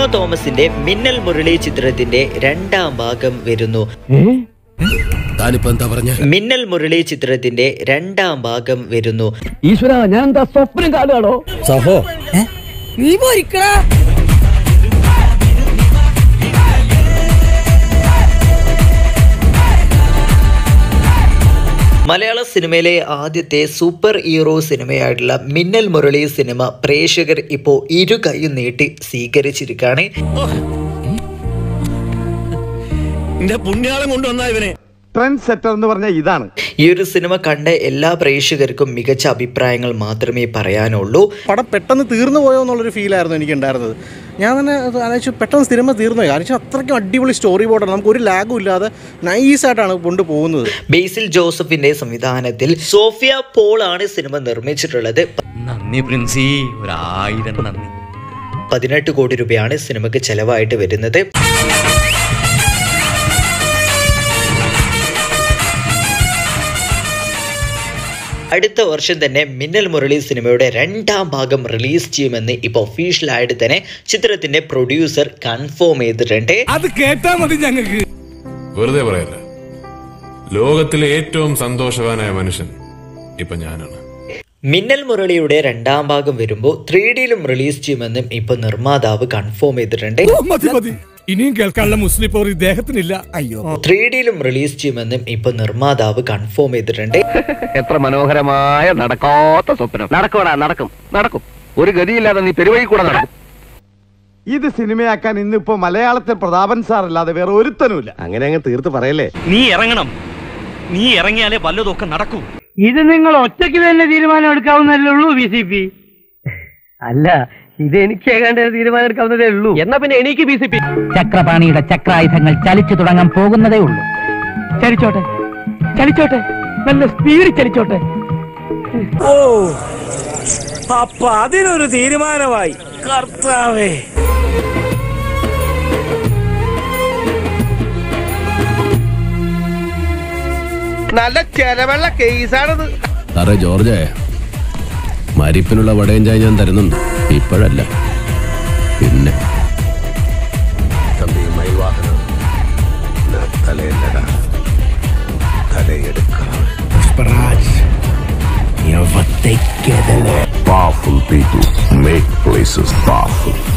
ടൊവിനോ തോമസിന്റെ മിന്നൽ മുരളി ചിത്രത്തിന്റെ രണ്ടാം ഭാഗം വരുന്നു താനിപ്പോ എന്താ പറഞ്ഞ മിന്നൽ മുരളി ചിത്രത്തിന്റെ രണ്ടാം ഭാഗം വരുന്നു ഈശ്വര ഞാൻ എന്താ സ്വപ്നം കാണുകയാണോ സഹോ നീ പോരിക്കടാ മലയാള സിനിമയിലെ ആദ്യത്തെ സൂപ്പർ ഹീറോ സിനിമയായിട്ടുള്ള മിന്നൽ മുരളി സിനിമ പ്രേക്ഷകർ ഇപ്പോൾ ഇരു കൈയും നീട്ടി സ്വീകരിച്ചിരിക്കുകയാണ് എന്റെ പുണ്യാളം കൊണ്ടുവന്ന ഇവനെ ട്രെൻഡ് സെറ്റർ എന്ന് പറഞ്ഞാൽ ഇതാണ് ഈ ഒരു സിനിമ കണ്ട എല്ലാ പ്രേക്ഷകർക്കും മികച്ച അഭിപ്രായങ്ങൾ മാത്രമേ പറയാനുള്ളൂ പടം പെട്ടെന്ന് തീർന്നു പോയോ എന്നുള്ളൊരു ഫീലായിരുന്നു എനിക്ക് ഉണ്ടായിരുന്നത് ഞാൻ തന്നെ അത് ആലോചിച്ചു പെട്ടെന്ന് സിനിമ തീർന്നു പോയി കാരണം വെച്ചാൽ അത്രയ്ക്കും അടിപൊളി സ്റ്റോറി ബോർഡാണ് നമുക്ക് ഒരു ലാഗും ഇല്ലാതെ നൈസായിട്ടാണ് കൊണ്ടുപോകുന്നത് ബേസിൽ ജോസഫിന്റെ സംവിധാനത്തിൽ സോഫിയ പോൾ ആണ് സിനിമ നിർമ്മിച്ചിട്ടുള്ളത് നന്ദി പ്രിൻസി ഒരായിരം നന്ദി പതിനെട്ട് കോടി രൂപയാണ് സിനിമയ്ക്ക് ചെലവായിട്ട് വരുന്നത് അടുത്ത വർഷം തന്നെ മിന്നൽ മുരളി സിനിമയുടെ രണ്ടാം ഭാഗം റിലീസ് ചെയ്യുമെന്ന് ഇപ്പോൾ ഒഫീഷ്യലായിട്ട് തന്നെ ചിത്രത്തിന്റെ പ്രൊഡ്യൂസർ കൺഫേം ചെയ്തിട്ടുണ്ട് അത് കേട്ടാ മതി ഞങ്ങൾക്ക് വെറുതെ പറയല്ല ലോകത്തിലെ ഏറ്റവും സന്തോഷവാനായ മനുഷ്യൻ ഇപ്പൊ ഞാനാണ് മിന്നൽ മുരളിയുടെ രണ്ടാം ഭാഗം വരുമ്പോൾ ത്രീ ഡിയിലും റിലീസ് ചെയ്യുമെന്നും ഇപ്പോൾ നിർമ്മാതാവ് കൺഫേം ചെയ്തിട്ടുണ്ട് മതി മതി ഇനിയും കേൾക്കാനുള്ള മുസ്ലിം പോർ ഇദ്ദേഹത്തിനില്ല അയ്യോ ത്രീ ഡിയിലും റിലീസ് ചെയ്യുമെന്നും ഇപ്പോൾ നിർമ്മാതാവ് കൺഫേം ചെയ്തിട്ടുണ്ട് എത്ര മനോഹരമായ നടക്കാത്ത സ്വപ്നം നടക്കണ നടക്കും നടക്കും ഒരു ഗതിയില്ലാതെ നീ പെരുവഴി കൂടെ നടക്കും ഇത് സിനിമയാക്കാൻ ഇന്നിപ്പോ മലയാളത്തിൽ പ്രതാപൻ സാർ അല്ലാതെ വേറെ ഒരുത്തനുമില്ല അങ്ങനെ അങ്ങ് തീർത്ത് പറയല്ലേ നീ ഇറങ്ങണം നീ ഇറങ്ങിയാലേ വല്ലതൊക്കെ നടക്കൂ ഇത് നിങ്ങൾ ഒറ്റയ്ക്ക് തന്നെ തീരുമാനം എടുക്കാവുന്നല്ലേ ഉള്ളൂ ബി സി പി അല്ല ഇത് എനിക്ക് ഏതാണ്ട് തീരുമാനം എടുക്കാവുന്നതേ ഉള്ളൂ എന്നാ പിന്നെ എനിക്ക് ബി സി പി ചക്രപാണിയുടെ ചക്രായുധങ്ങൾ ചലിച്ചു തുടങ്ങാൻ പോകുന്നതേ ഉള്ളൂ ചലിച്ചോട്ടെ ചലിച്ചോട്ടെ നല്ല സ്പീഡിൽ ചലിച്ചോട്ടെ ഓ അപ്പൊ അതിനൊരു തീരുമാനമായി കർത്താവേ നല്ല ചെലവുള്ള കേസാണിത് സാറേ ജോർജേ മരിപ്പിനുള്ള വടയും ചായ ഞാൻ തരുന്നുണ്ട് ഇപ്പോഴല്ല പിന്നെ തമ്പി മയിൽവാഹനം തലയില്ലടാ തലയെടുക്കണം Powerful people make places powerful.